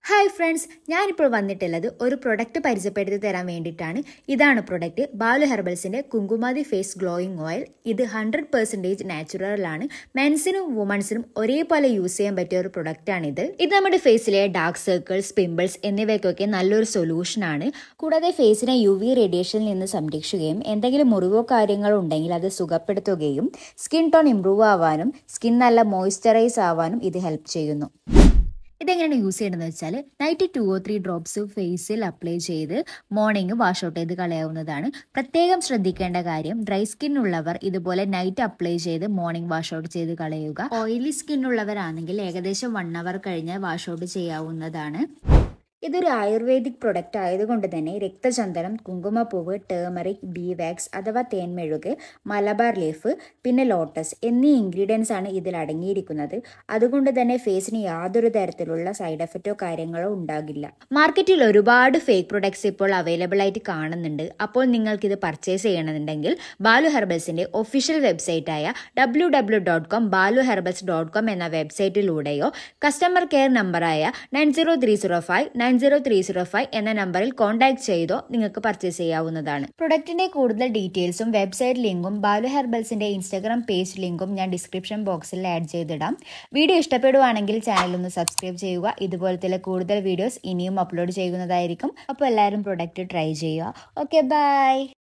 hi friends ഞാനിപ്പോൾ വന്നിട്ടുള്ളത് ഒരു പ്രൊഡക്റ്റ് പരിചയപ്പെടുത്തി തരാൻ വേണ്ടിയിട്ടാണ് ഇതാണ് പ്രൊഡക്റ്റ് ബാലു ഹെർബൽസിന്റെ കുങ്കുമാതി ഫേസ് ഗ്ലോയിങ് ഓയിൽ ഇത് ഹൺഡ്രഡ് പെർസെൻറ്റേജ് നാച്ചുറലാണ് മെൻസിനും വുമൺസിനും ഒരേപോലെ യൂസ് ചെയ്യാൻ പറ്റിയ ഒരു പ്രൊഡക്റ്റാണിത് ഇത് നമ്മുടെ ഫേസിലെ ഡാർക്ക് സർക്കിൾസ് പിമ്പിൾസ് എന്നിവയ്ക്കൊക്കെ നല്ലൊരു സൊല്യൂഷനാണ് കൂടാതെ ഫേസിനെ യു വി റേഡിയേഷനിൽ നിന്ന് സംരക്ഷിക്കുകയും എന്തെങ്കിലും മുറിവോ കാര്യങ്ങളോ ഉണ്ടെങ്കിൽ അത് സുഖപ്പെടുത്തുകയും സ്കിൻ ടോൺ ഇംപ്രൂവ് ആവാനും സ്കിൻ നല്ല മോയ്സ്ചറൈസ് ആവാനും ഇത് ഹെൽപ്പ് ചെയ്യുന്നു ഇതെങ്ങനെയാണ് യൂസ് ചെയ്യേണ്ടതെന്ന് വെച്ചാൽ night two or three drops ഫേസിൽ അപ്ലൈ ചെയ്ത് മോർണിംഗ് വാഷ് ഔട്ട് ചെയ്ത് കളയാവുന്നതാണ് പ്രത്യേകം ശ്രദ്ധിക്കേണ്ട കാര്യം ഡ്രൈ സ്കിൻ ഉള്ളവർ ഇതുപോലെ നൈറ്റ് അപ്ലൈ ചെയ്ത് മോർണിംഗ് വാഷ് ഔട്ട് ചെയ്ത് കളയുക ഓയിലി സ്കിൻ ഉള്ളവരാണെങ്കിൽ ഏകദേശം വൺ അവർ കഴിഞ്ഞ് വാഷ് ഔട്ട് ചെയ്യാവുന്നതാണ് ഇതൊരു ആയുർവേദിക് പ്രൊഡക്റ്റ് ആയതുകൊണ്ട് തന്നെ രക്തചന്ദനം കുങ്കുമപ്പൂവ് ടേമറിക് ബീ വാക്സ് അഥവാ തേൻമെഴുക് മലബാർ ലീഫ് പിന്നെ ലോട്ടസ് എന്നീ ഇൻഗ്രീഡിയൻസ് ആണ് ഇതിൽ അടങ്ങിയിരിക്കുന്നത് അതുകൊണ്ട് തന്നെ ഫേസിന് യാതൊരു തരത്തിലുള്ള സൈഡ് എഫക്റ്റോ കാര്യങ്ങളോ ഉണ്ടാകില്ല മാർക്കറ്റിൽ ഒരുപാട് ഫേക്ക് പ്രൊഡക്ട്സ് ഇപ്പോൾ അവൈലബിൾ ആയിട്ട് കാണുന്നുണ്ട് അപ്പോൾ നിങ്ങൾക്ക് ഇത് പർച്ചേസ് ചെയ്യണമെന്നുണ്ടെങ്കിൽ ബാലു ഹെർബൽസിന്റെ ഒഫീഷ്യൽ വെബ്സൈറ്റ് ആയ W W dot com Balu herbals dot com എന്ന വെബ്സൈറ്റിലൂടെയോ കസ്റ്റമർ കെയർ നമ്പറായ nine zero three zero five nine zero three zero five എന്ന നമ്പറിൽ കോൺടാക്ട് ചെയ്തോ നിങ്ങൾക്ക് പർച്ചേസ് ചെയ്യാവുന്നതാണ് പ്രൊഡക്റ്റിന്റെ കൂടുതൽ ഡീറ്റെയിൽസും വെബ്സൈറ്റ് ലിങ്കും ബാലു ഹെർബൽസിന്റെ ഇൻസ്റ്റാഗ്രാം പേജ് ലിങ്കും ഞാൻ ഡിസ്ക്രിപ്ഷൻ ബോക്സിൽ ആഡ് ചെയ്തിടാം വീഡിയോ ഇഷ്ടപ്പെടുവാണെങ്കിൽ ചാനൽ ഒന്ന് സബ്സ്ക്രൈബ് ചെയ്യുക ഇതുപോലത്തെ കൂടുതൽ വീഡിയോസ് ഇനിയും അപ്ലോഡ് ചെയ്യുന്നതായിരിക്കും അപ്പോൾ എല്ലാവരും പ്രൊഡക്റ്റ് ട്രൈ ചെയ്യുക ഓക്കെ ബൈ